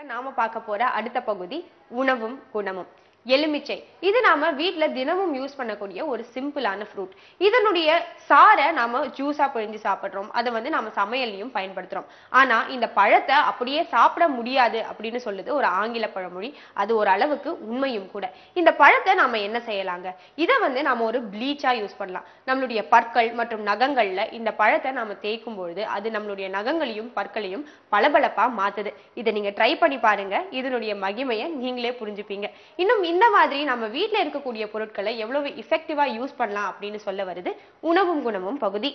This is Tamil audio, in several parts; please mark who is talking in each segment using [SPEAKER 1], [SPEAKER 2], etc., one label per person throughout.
[SPEAKER 1] நாம பார்க்க போற அடுத்த பகுதி உணவும் குணமும் எலுமிச்சை இது நாம வீட்ல தினமும் யூஸ் பண்ணக்கூடிய ஒரு சிம்பிளான ஃப்ரூட் இதனுடைய சாரை நாம ஜூஸா பிழிஞ்சு சாப்பிடுறோம் அதை வந்து நாம சமையல்லையும் பயன்படுத்துறோம் ஆனா இந்த பழத்தை அப்படியே சாப்பிட முடியாது அப்படின்னு சொல்லுது ஒரு ஆங்கில பழமொழி அது ஒரு அளவுக்கு உண்மையும் கூட இந்த பழத்தை நாம என்ன செய்யலாங்க இதை வந்து நாம ஒரு ப்ளீச்சா யூஸ் பண்ணலாம் நம்மளுடைய பற்கள் மற்றும் நகங்கள்ல இந்த பழத்தை நாம தேய்க்கும் பொழுது அது நம்மளுடைய நகங்களையும் பற்களையும் பளபளப்பா மாத்துது இதை நீங்க ட்ரை பண்ணி பாருங்க இதனுடைய மகிமையை நீங்களே புரிஞ்சுப்பீங்க இன்னும் இந்த மாதிரி நம்ம வீட்ல இருக்கக்கூடிய பொருட்களை எவ்வளவு இஃபெக்டிவா யூஸ் பண்ணலாம் அப்படின்னு சொல்ல வருது உணவும் குணமும் பகுதி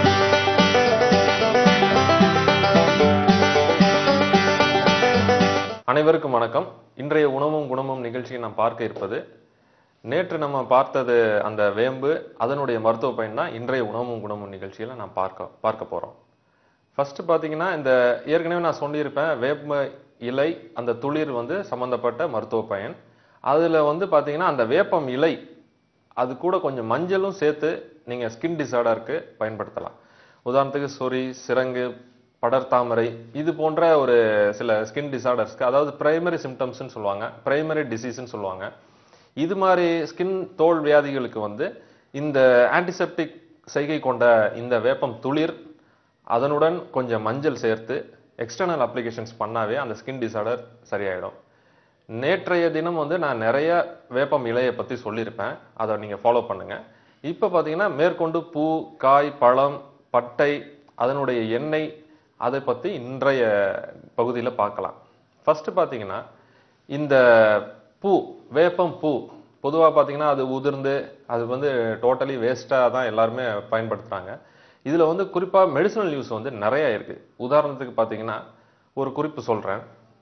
[SPEAKER 2] அனைவருக்கும் வணக்கம் இன்றைய உணவும் குணமும் நிகழ்ச்சியை நாம் பார்க்க இருப்பது நேற்று நம்ம பார்த்தது அந்த வேம்பு அதனுடைய மருத்துவ பயன் தான் இன்றைய உணவும் குணமும் நிகழ்ச்சியில நாம் பார்க்க பார்க்க போறோம் ஃபர்ஸ்ட் பார்த்தீங்கன்னா இந்த ஏற்கனவே நான் சொல்லியிருப்பேன் வேப்ப இலை அந்த துளிர் வந்து சம்பந்தப்பட்ட மருத்துவ பயன் அதுல வந்து பார்த்தீங்கன்னா அந்த வேப்பம் இலை அது கூட கொஞ்சம் மஞ்சளும் சேர்த்து நீங்க ஸ்கின் டிசார்டருக்கு பயன்படுத்தலாம் உதாரணத்துக்கு சொறி சிரங்கு படர்தாமரை இது போன்ற ஒரு சில ஸ்கின் டிசார்டர்ஸ்க்கு அதாவது பிரைமரி சிம்டம்ஸ்னு சொல்லுவாங்க பிரைமரி டிசீஸ்னு சொல்லுவாங்க இது மாதிரி ஸ்கின் தோல் வியாதிகளுக்கு வந்து இந்த ஆன்டிசெப்டிக் செய்கை கொண்ட இந்த வேப்பம் துளிர் அதனுடன் கொஞ்சம் மஞ்சள் சேர்த்து எக்ஸ்டர்னல் அப்ளிகேஷன்ஸ் பண்ணாவே அந்த ஸ்கின் டிசார்டர் சரியாயிடும் நேற்றைய தினம் வந்து நான் நிறைய வேப்பம் இலையை பற்றி சொல்லியிருப்பேன் அதை நீங்கள் ஃபாலோ பண்ணுங்க இப்போ பார்த்தீங்கன்னா மேற்கொண்டு பூ காய் பழம் பட்டை அதனுடைய எண்ணெய் அதை பற்றி இன்றைய பகுதியில் பார்க்கலாம் ஃபர்ஸ்ட் பார்த்தீங்கன்னா இந்த பூ வேப்பம் பூ பொதுவாக பார்த்தீங்கன்னா அது உதிர்ந்து அது வந்து டோட்டலி வேஸ்ட்டாக தான் எல்லாருமே பயன்படுத்துகிறாங்க இதில் வந்து குறிப்பாக மெடிசனல் யூஸ் வந்து நிறைய இருக்குது உதாரணத்துக்கு பார்த்தீங்கன்னா ஒரு குறிப்பு சொல்கிறேன்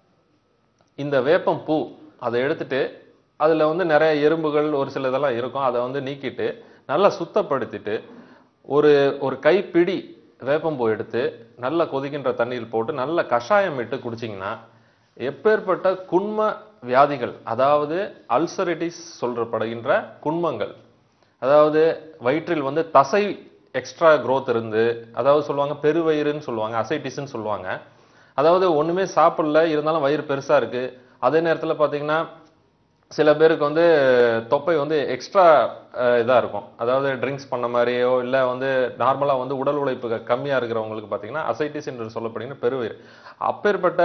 [SPEAKER 2] இந்த வேப்பம் பூ அதை எடுத்துட்டு அதில் வந்து நிறைய எறும்புகள் ஒரு சில இதெல்லாம் இருக்கும் அதை வந்து நீக்கிட்டு நல்லா சுத்தப்படுத்திட்டு ஒரு ஒரு கைப்பிடி வேப்பம்பூ எடுத்து நல்லா கொதிக்கின்ற தண்ணீர் போட்டு நல்ல கஷாயம் இட்டு குடிச்சிங்கன்னா எப்பேற்பட்ட குண்ம வியாதிகள் அதாவது அல்சரிட்டிஸ் சொல்றப்படுகின்ற குண்மங்கள் அதாவது வயிற்றில் வந்து தசை எக்ஸ்ட்ரா growth இருந்து அதாவது சொல்லுவாங்க பெருவயிறுன்னு சொல்லுவாங்க அசைட்டிஸ்ன்னு சொல்லுவாங்க அதாவது ஒண்ணுமே சாப்பிடல இருந்தாலும் வயிறு பெருசா இருக்கு அதே நேரத்துல பாத்தீங்கன்னா சில பேருக்கு வந்து தொப்பை வந்து எக்ஸ்ட்ரா இதா இருக்கும் அதாவது ட்ரிங்க்ஸ் பண்ண மாதிரியோ இல்ல வந்து நார்மலா வந்து உடல் உழைப்பு க- கம்மியா இருக்கிறவங்களுக்கு பாத்தீங்கன்னா அசைட்டிஸ் என்று சொல்லப்படுகிற பெருவயிறு அப்பேற்பட்ட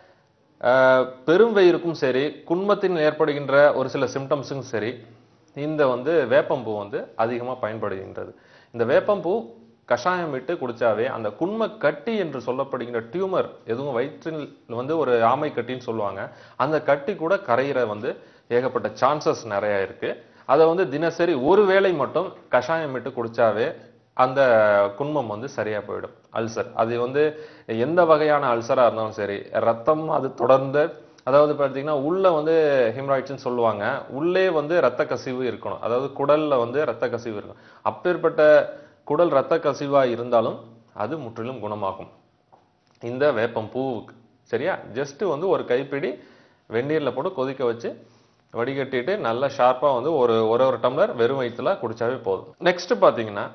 [SPEAKER 2] அஹ், பெரும் வயிறுக்கும் சரி குன்மத்தில் ஏற்படுகின்ற ஒரு சில சிம்டம்ஸுக்கும் சரி இந்த வந்து வேப்பம்பூ வந்து அதிகமா பயன்படுகின்றது இந்த வேப்பம்பூ கஷாயம் விட்டு குடிச்சாவே அந்த குண்ம கட்டி என்று சொல்லப்படுகின்ற டியூமர் எதுவும் வயிற்றில் வந்து ஒரு ஆமை கட்டின்னு சொல்லுவாங்க அந்த கட்டி கூட கரையிற வந்து ஏகப்பட்ட சான்சஸ் நிறைய இருக்கு அதை வந்து தினசரி ஒரு வேளை மட்டும் கஷாயம் விட்டு குடிச்சாவே அந்த குண்மம் வந்து சரியா போயிடும் அல்சர் அது வந்து எந்த வகையான அல்சரா இருந்தாலும் சரி ரத்தம் அது தொடர்ந்து அதாவது பார்த்தீங்கன்னா உள்ள வந்து ஹிம்ராய்ட்ஸ்னு சொல்லுவாங்க உள்ளே வந்து ரத்த கசிவு இருக்கணும் அதாவது குடல்ல வந்து ரத்த கசிவு இருக்கும் அப்பேற்பட்ட குடல் ரத்த கசிவா இருந்தாலும் அது முற்றிலும் குணமாகும் இந்த வேப்பம் பூவுக்கு சரியா ஜஸ்ட் வந்து ஒரு கைப்பிடி வெந்நீர்ல போட்டு கொதிக்க வச்சு வடிகட்டிட்டு நல்லா ஷார்ப்பா வந்து ஒரு ஒரு ஒரு டம்ளர் வெறும் வயிற்றுல குடிச்சாவே போதும் நெக்ஸ்ட் பாத்தீங்கன்னா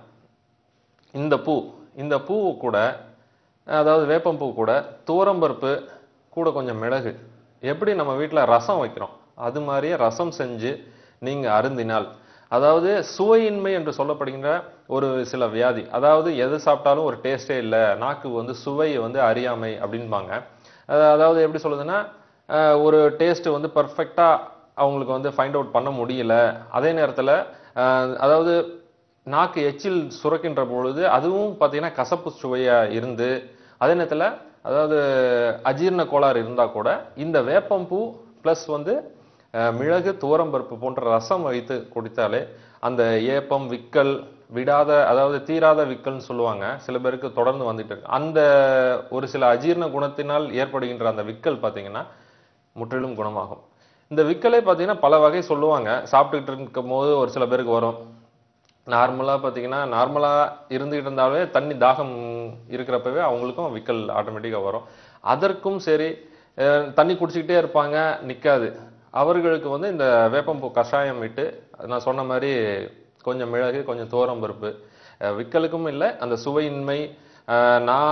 [SPEAKER 2] இந்த பூ இந்த பூ கூட அதாவது வேப்பம்பூ கூட துவரம்பருப்பு கூட கொஞ்சம் மிளகு எப்படி நம்ம வீட்ல ரசம் வைக்கிறோம் அது மாதிரியே ரசம் செஞ்சு நீங்க அருந்தினால் அதாவது சுவையின்மை என்று சொல்லப்படுகின்ற ஒரு சில வியாதி அதாவது எது சாப்பிட்டாலும் ஒரு டேஸ்டே இல்லை நாக்கு வந்து சுவை வந்து அறியாமை அப்படின்பாங்க அஹ் அதாவது எப்படி சொல்லுதுன்னா அஹ் ஒரு டேஸ்ட் வந்து பர்ஃபெக்டா அவங்களுக்கு வந்து ஃபைண்ட் அவுட் பண்ண முடியல அதே நேரத்துல அஹ் அதாவது நாக்கு எச்சில் சுரக்கின்ற பொழுது அதுவும் பார்த்தீங்கன்னா கசப்பு சுவையா இருந்து அதே நேரத்துல அதாவது அஜீரண கோளாறு இருந்தா கூட இந்த வேப்பம்பூ ப்ளஸ் வந்து அஹ், மிளகு துவரம்பருப்பு போன்ற ரசம் வைத்து குடித்தாலே அந்த ஏப்பம் விக்கல் விடாத அதாவது தீராத விக்கல்னு சொல்லுவாங்க சில பேருக்கு தொடர்ந்து வந்துட்டு இருக்கு அந்த ஒரு சில அஜீரண குணத்தினால் ஏற்படுகின்ற அந்த விக்கல் பார்த்தீங்கன்னா முற்றிலும் குணமாகும் இந்த விக்கலே பார்த்தீங்கன்னா பல வகை சொல்லுவாங்க சாப்பிட்டுக்கிட்டு இருக்கும் போது ஒரு சில பேருக்கு வரும் நார்மலா பார்த்தீங்கன்னா நார்மலா இருந்துகிட்டு இருந்தாலே தண்ணி தாகம் இருக்கிறப்பவே அவங்களுக்கும் விக்கல் ஆட்டோமேட்டிக்கா வரும் அதற்கும் சரி அஹ், தண்ணி குடிச்சிக்கிட்டே இருப்பாங்க நிக்காது அவர்களுக்கு வந்து இந்த வேப்பம்பூ கஷாயம் விட்டு நான் சொன்ன மாதிரி கொஞ்சம் மிளகு கொஞ்சம் துவரம்பருப்பு அஹ், விக்கலுக்கும் இல்லை அந்த சுவையின்மை அஹ், நான்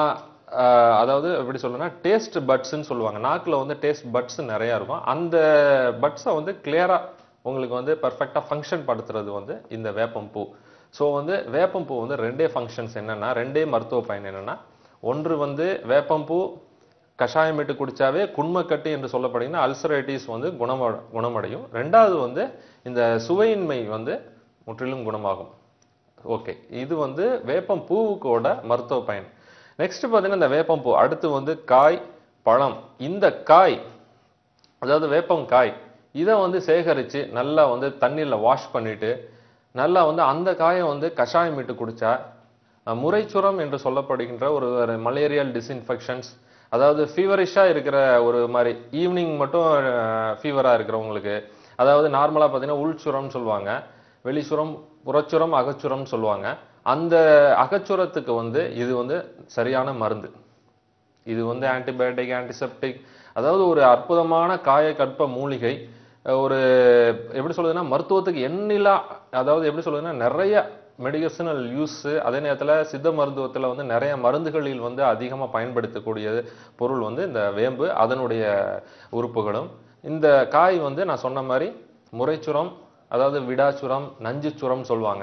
[SPEAKER 2] ஆஹ், அதாவது எப்படி சொல்லணும்னா டேஸ்ட் பட்ஸ்ன்னு சொல்லுவாங்க நாக்குல வந்து டேஸ்ட் பட்ஸ் நிறைய இருக்கும் அந்த பட்ஸை வந்து கிளியரா உங்களுக்கு வந்து பர்ஃபெக்டா ஃபங்க்ஷன் படுத்துறது வந்து இந்த வேப்பம்பூ ஸோ வந்து வேப்பம்பூ வந்து ரெண்டே ஃபங்க்ஷன்ஸ் என்னன்னா ரெண்டே மருத்துவ பயன் என்னன்னா ஒன்று வந்து வேப்பம்பூ கஷாயம் இட்டு குடிச்சாவே குண்மக்கட்டு என்று சொல்லப்படுகிற அல்சரைட்டிஸ் வந்து குணம குணமடையும் ரெண்டாவது வந்து இந்த சுவையின்மை வந்து முற்றிலும் குணமாகும் ஓகே இது வந்து வேப்பம் பூவுக்கோட மருத்துவ பயன் நெக்ஸ்ட் பார்த்தீங்கன்னா இந்த வேப்பம் பூ அடுத்து வந்து காய் பழம் இந்த காய் அதாவது வேப்பம் காய் இதை வந்து சேகரித்து நல்லா வந்து தண்ணியில் வாஷ் பண்ணிட்டு நல்லா வந்து அந்த காயை வந்து கஷாயம் இட்டு குடிச்சா அஹ், முறைச்சுரம் என்று சொல்லப்படுகின்ற ஒரு மலேரியல் டிஸ்இன்ஃபெக்ஷன்ஸ் அதாவது ஃபீவரிஷாக இருக்கிற ஒரு மாதிரி ஈவினிங் மட்டும் ஃபீவராக இருக்கிறவங்களுக்கு அதாவது நார்மலாக பார்த்தீங்கன்னா உள்சுரம்னு சொல்லுவாங்க வெளிச்சுரம் புறச்சுரம் அகச்சுரம்னு சொல்லுவாங்க அந்த அகச்சுரத்துக்கு வந்து இது வந்து சரியான மருந்து இது வந்து ஆன்டிபயோட்டிக் ஆன்டிசெப்டிக் அதாவது ஒரு அற்புதமான காயக்கற்ப மூலிகை அஹ் ஒரு எப்படி சொல்றதுன்னா மருத்துவத்துக்கு எண்ணிலா அதாவது எப்படி சொல்றதுன்னா நிறைய மெடிசனல் யூஸ் அதே நேரத்துல சித்த மருத்துவத்துல வந்து நிறைய மருந்துகளில் வந்து அதிகமா பயன்படுத்தக்கூடிய பொருள் வந்து இந்த வேம்பு அதனுடைய உறுப்புகளும் இந்த காய் வந்து நான் சொன்ன மாதிரி முறைச்சுரம் அதாவது விடாச்சுரம் நஞ்சுச்சுரம் சொல்லுவாங்க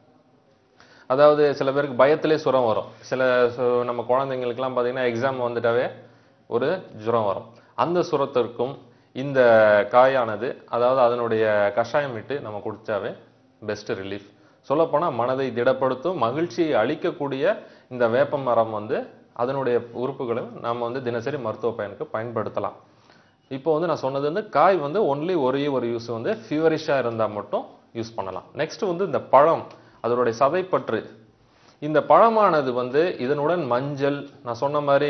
[SPEAKER 2] அதாவது சில பேருக்கு பயத்திலே சுரம் வரும் சில சு- நம்ம குழந்தைங்களுக்குலாம் பார்த்தீங்கன்னா எக்ஸாம் வந்துட்டாவே ஒரு ஜுரம் வரும் அந்த சுரத்திற்கும் இந்த காயானது அதாவது அதனுடைய கஷாயம் விட்டு நம்ம குடிச்சாவே பெஸ்ட் ரிலீஃப் சொல்லப்போனால் மனதை திடப்படுத்தும் மகிழ்ச்சியை அளிக்கக்கூடிய இந்த வேப்ப மரம் வந்து அதனுடைய உறுப்புகளும் நம்ம வந்து தினசரி மருத்துவ பயனுக்கு பயன்படுத்தலாம் இப்போ வந்து நான் சொன்னது வந்து காய் வந்து ஒன்லி ஒரே ஒரு யூஸ் வந்து ஃபீவரிஷாக இருந்தால் மட்டும் யூஸ் பண்ணலாம் நெக்ஸ்ட் வந்து இந்த பழம் அதனுடைய சதைப்பற்று இந்த பழமானது வந்து இதனுடன் மஞ்சள் நான் சொன்ன மாதிரி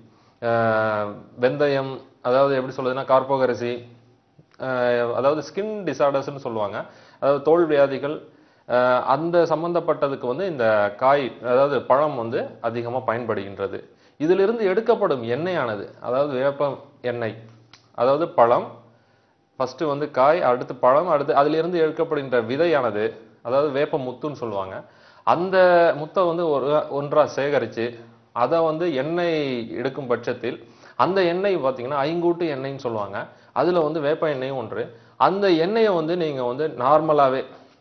[SPEAKER 2] ஆஹ், வெந்தயம் அதாவது எப்படி சொல்றதுன்னா கார்போகரசி ஆஹ், அதாவது ஸ்கின் டிசார்டர்ஸ்னு சொல்லுவாங்க அதாவது தோல் வியாதிகள் ஆஹ், அந்த சம்பந்தப்பட்டதுக்கு வந்து இந்த காய் அதாவது பழம் வந்து அதிகமாக பயன்படுகின்றது இதிலிருந்து எடுக்கப்படும் எண்ணெயானது அதாவது வேப்ப எண்ணெய் அதாவது பழம் ஃபர்ஸ்ட் வந்து காய் அடுத்து பழம் அடுத்து அதிலிருந்து எடுக்கப்படுகின்ற விதையானது அதாவது வேப்ப முத்துன்னு சொல்லுவாங்க அந்த முத்தை வந்து ஒரு ஒன்றா சேகரித்து அதை வந்து எண்ணெய் எடுக்கும் பட்சத்தில் அந்த எண்ணெய் பார்த்தீங்கன்னா ஐங்கூட்டு எண்ணெய்ன்னு சொல்லுவாங்க அதில் வந்து வேப்ப எண்ணெயும் ஒன்று அந்த எண்ணெயை வந்து நீங்கள் வந்து நார்மலாகவே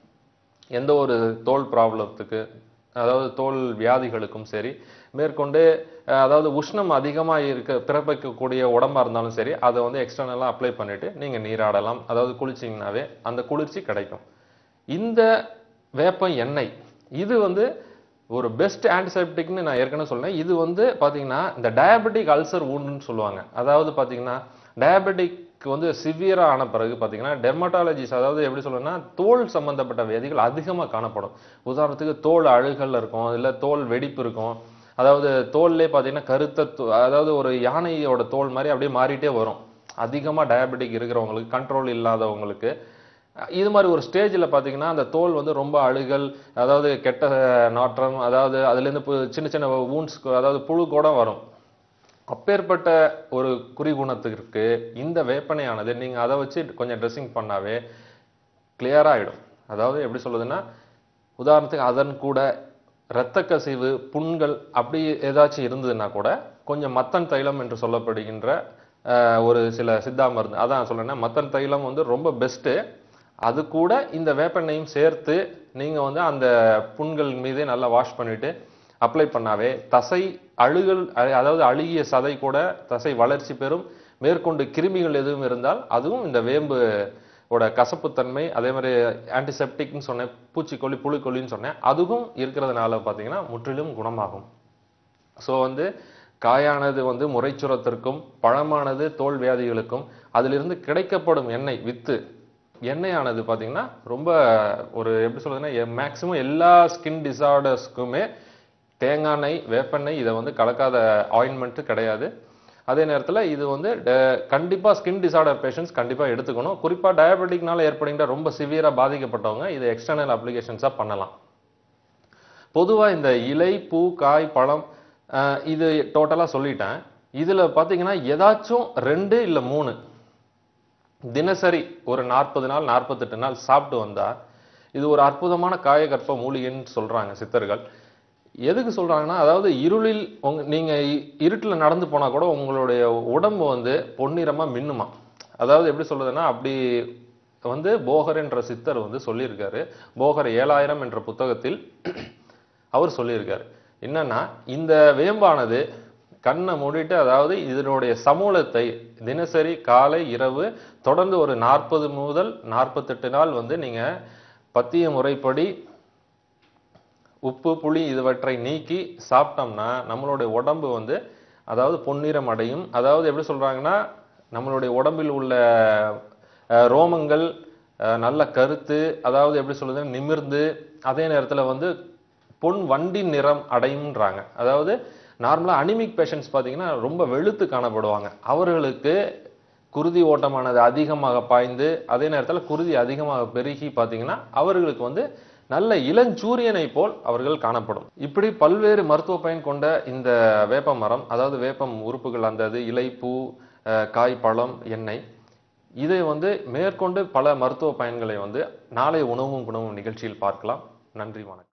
[SPEAKER 2] எந்த ஒரு தோல் ப்ராப்ளத்துக்கு அதாவது தோல் வியாதிகளுக்கும் சரி மேற்கொண்டு அஹ், அதாவது உஷ்ணம் அதிகமாக இருக்க பிறப்பிக்கக்கூடிய உடம்பா இருந்தாலும் சரி அதை வந்து எக்ஸ்டர்னலாக அப்ளை பண்ணிட்டு நீங்கள் நீராடலாம் அதாவது குளிச்சிங்கனாவே அந்த குளிர்ச்சி கிடைக்கும் இந்த வேப்ப எண்ணெய் இது வந்து ஒரு பெஸ்ட் ஆன்டிசெப்டிக்னு நான் ஏற்கனவே சொன்னேன் இது வந்து பாத்தீங்கன்னா இந்த டயபெட்டிக் அல்சர் woundன்னு சொல்லுவாங்க அதாவது பாத்தீங்கன்னா டயபெட்டிக் வந்து சிவியரா ஆன பிறகு பாத்தீங்கன்னா டெர்மட்டாலஜிஸ் அதாவது எப்படி சொல்லணும்னா தோல் சம்பந்தப்பட்ட வியாதிகள் அதிகமா காணப்படும் உதாரணத்துக்கு தோல் அழுகல் இருக்கும் இல்ல தோல் வெடிப்பு இருக்கும் அதாவது தோல்லே பாத்தீங்கன்னா கருத்த தோ- அதாவது ஒரு யானையோட தோல் மாதிரி அப்படியே மாறிட்டே வரும் அதிகமா டயபெட்டிக் இருக்கிறவங்களுக்கு கண்ட்ரோல் இல்லாதவங்களுக்கு இது மாதிரி ஒரு ஸ்டேஜில் பார்த்தீங்கன்னா அந்த தோல் வந்து ரொம்ப அழுகல் அதாவது கெட்ட நாற்றம் அதாவது அதுலேருந்து பு- சின்ன சின்ன வூண்ட்ஸ் அதாவது புழு கூட வரும் அப்பேற்பட்ட ஒரு குறிகுணத்திற்கு இந்த வேப்பனையானது நீங்கள் அதை வச்சு கொஞ்சம் ட்ரெஸ்ஸிங் பண்ணாவே clear ஆயிடும் அதாவது எப்படி சொல்லுதுன்னா உதாரணத்துக்கு அதன் கூட இரத்த கசிவு புண்கள் அப்படி ஏதாச்சும் இருந்ததுன்னா கூட கொஞ்சம் மத்தன் தைலம் என்று சொல்லப்படுகின்ற அஹ், ஒரு சில சித்தா மருந்து அதான் சொல்றேன்னா மத்தன் தைலம் வந்து ரொம்ப பெஸ்ட்டு அது கூட இந்த வேப்பெண்ணையும் சேர்த்து நீங்க வந்து அந்த புண்கள் மீதே நல்லா வாஷ் பண்ணிட்டு அப்ளை பண்ணாவே தசை அழுகல் அ- அதாவது அழுகிய சதை கூட தசை வளர்ச்சி பெறும் மேற்கொண்டு கிருமிகள் எதுவும் இருந்தால் அதுவும் இந்த வேம்பு ஓட கசப்புத்தன்மை அதே மாதிரி ஆன்டிசெப்டிக்னு சொன்னேன் பூச்சிக்கொல்லி புழுக்கொல்லின்னு சொன்னேன் அதுவும் இருக்கிறதுனால பார்த்தீங்கன்னா முற்றிலும் குணமாகும் ஸோ வந்து காயானது வந்து முறைச்சுரத்திற்கும் பழமானது தோல் வியாதிகளுக்கும் அதிலிருந்து கிடைக்கப்படும் எண்ணெய் வித்து எண்ணெயானது பார்த்தீங்கன்னா ரொம்ப ஒரு எப்படி சொல்றதுன்னா மேக்சிமம் எல்லா ஸ்கின் டிசார்டர்ஸ்க்குமே தேங்காய் எண்ணெய் வேப்பெண்ணெய் இதை வந்து கலக்காத ஆயின்மெண்ட் கிடையாது அதே நேரத்தில் இது வந்து ட- கண்டிப்பா ஸ்கின் டிசார்டர் பேஷண்ட்ஸ் கண்டிப்பா எடுத்துக்கணும் குறிப்பா டயபெட்டிக்னால ஏற்படுகின்ற ரொம்ப சிவியரா பாதிக்கப்பட்டவங்க இதை எக்ஸ்டர்னல் அப்ளிகேஷன்ஸா பண்ணலாம் பொதுவா இந்த இலை பூ காய் பழம் அஹ், இது டோட்டலா சொல்லிட்டேன் இதுல பாத்தீங்கன்னா ஏதாச்சும் ரெண்டு இல்ல மூணு தினசரி ஒரு நாற்பது நாள் நாற்பத்தெட்டு நாள் சாப்பிட்டு வந்தா இது ஒரு அற்புதமான காயகற்ப மூலிகைன்னு சொல்றாங்க சித்தர்கள் எதுக்கு சொல்றாங்கன்னா அதாவது இருளில் உங்க நீங்க இ- இருட்டுல நடந்து போனா கூட உங்களுடைய உடம்பு வந்து பொன்னிறமா மின்னுமா அதாவது எப்படி சொல்றதுன்னா அப்படி வந்து போகர் என்ற சித்தர் வந்து சொல்லியிருக்காரு போகர் ஏழாயிரம் என்ற புத்தகத்தில் அவர் சொல்லியிருக்காரு என்னன்னா இந்த வேம்பானது கண்ணை மூடிட்டு அதாவது இதனுடைய சமூலத்தை தினசரி காலை இரவு தொடர்ந்து ஒரு நாற்பது முதல் நாற்பத்தெட்டு நாள் வந்து நீங்க பத்திய முறைப்படி உப்பு புளி இதுவற்றை நீக்கி சாப்பிட்டோம்னா நம்மளுடைய உடம்பு வந்து அதாவது பொன்னிறம் அடையும் அதாவது எப்படி சொல்றாங்கன்னா நம்மளுடைய உடம்பில் உள்ள அஹ், ரோமங்கள் அஹ், நல்ல கருத்து அதாவது எப்படி சொல்றது நிமிர்ந்து அதே நேரத்துல வந்து பொன் வண்டி நிறம் அடையும்ன்றாங்க அதாவது நார்மலா அனிமிக் பேஷண்ட்ஸ் பார்த்தீங்கன்னா ரொம்ப வெளுத்து காணப்படுவாங்க அவர்களுக்கு குருதி ஓட்டமானது அதிகமாக பாய்ந்து அதே நேரத்துல குருதி அதிகமாக பெருகி பார்த்தீங்கன்னா அவர்களுக்கு வந்து நல்ல இளஞ்சூரியனை போல் அவர்கள் காணப்படும் இப்படி பல்வேறு மருத்துவ பயன் கொண்ட இந்த வேப்ப மரம் அதாவது வேப்பம் உறுப்புகள் அந்த இது இலை பூ அஹ், காய் பழம் எண்ணெய் இதை வந்து மேற்கொண்டு பல மருத்துவ பயன்களை வந்து நாளை உணவும் குணவும் நிகழ்ச்சியில் பார்க்கலாம் நன்றி வணக்கம்